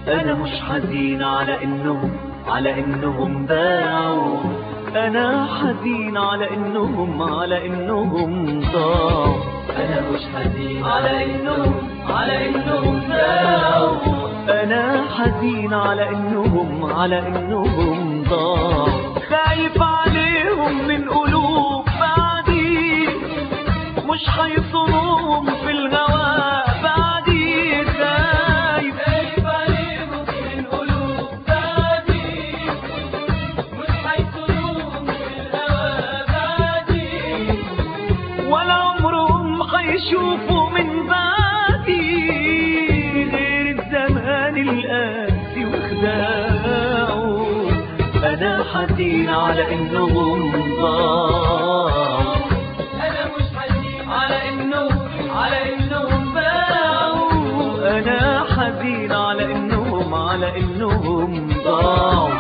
انا مش حزين على انهم على انهم باعوا انا حزين على انهم على انهم ضاعوا انا مش حزين على انهم على انهم باعوا انا حزين على انهم على انهم ضاعوا خايف عليهم من قلوب بعدي مش هيصونهم في الهوى بعدي خايف خايف عليهم من قلوب بعدي مش هيصونهم في الهوى بعدي ولا عمرهم هيشوفوا من بعدي غير الزمان القاسي وخداعه انا حزين على انهم ضاعوا انا مش حزين على انهم على انهم باعوا انا حزين على انهم على انهم ضاعوا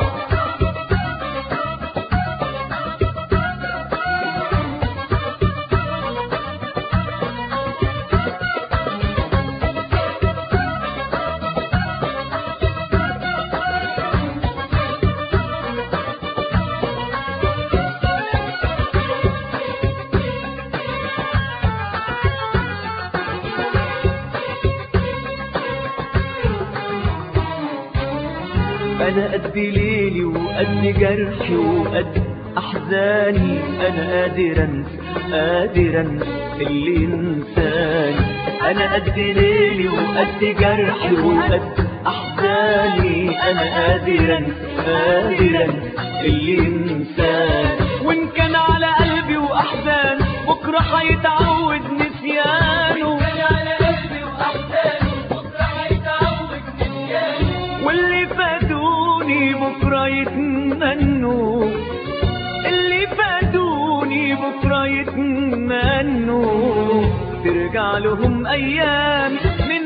انا قد ليلي وقد جرحي وقد احزاني انا قادر انسى قادر انسى اللي انساني انا قد ليلي وقد جرحي وقد احزاني انا قادر انسى قادر انسى اللي انساني وان كان على قلبي واحزان بكره هيتعود نسيانه كان على قلبي واحزاني بكره هيتعود نسياني واللي فادوني بكرة يتمنوا اللي فادوني بكرة يتمنوا ترجع لهم أيام من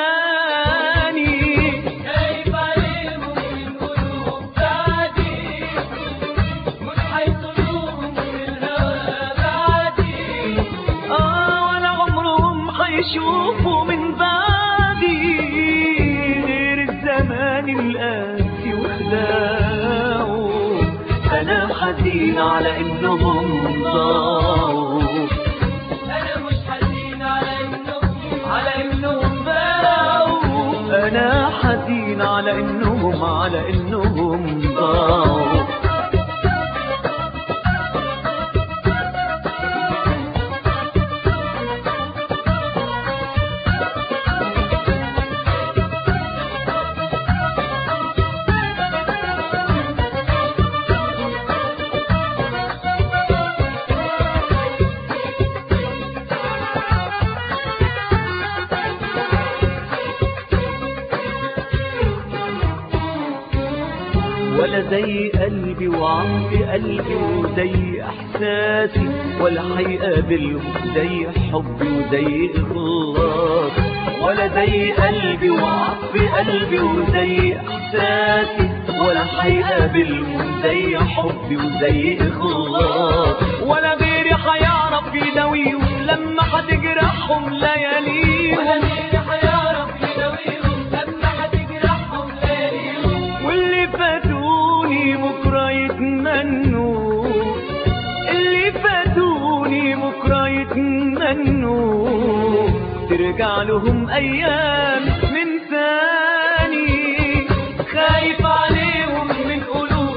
ثاني خايف عليهم من قلوب بعدي مش هيصونهم في الهوى بعدي آه ولا عمرهم هيشوفوا من بعدي غير الزمان القاسي وخداعه أنا حزين على إنهم ضاعوا انا مش حزين على انهم على انهم باعوا أنا حزين على إنهم على إنهم ضاعوا ولا زي قلبي وعمق قلبي وزي احساسي ولا هيقابلهم زي حبي وزي اخلاصي ولا زي قلبي وعمق قلبي وزي احساسي ولا هيقابلهم زي حبي وزي اخلاصي ولا غيري هيعرف يداويهم لما هتجرحهم ولا لياليهم غيري هيعرف يداويهم لما هتجرحهم لياليهم واللي فاتوني بكرة يتمنوا اللي فاتوني بكرة يتمنوا ترجع لهم أيام من ثاني خايف عليهم من قلوب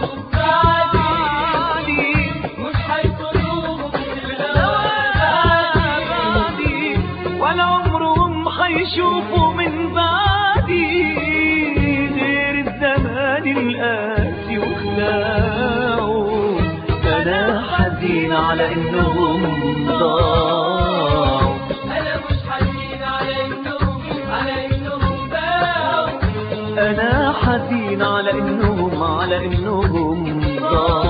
بعدي مش هيصونهم في الهوى بعدي ولا عمرهم هيشوفوا من بعدي غير الزمان القاسي وخلاعه انا حزين على انهم ضاعوا انا مش حزين على انهم على انهم باعوا انا حزين على انهم على انهم ضاعوا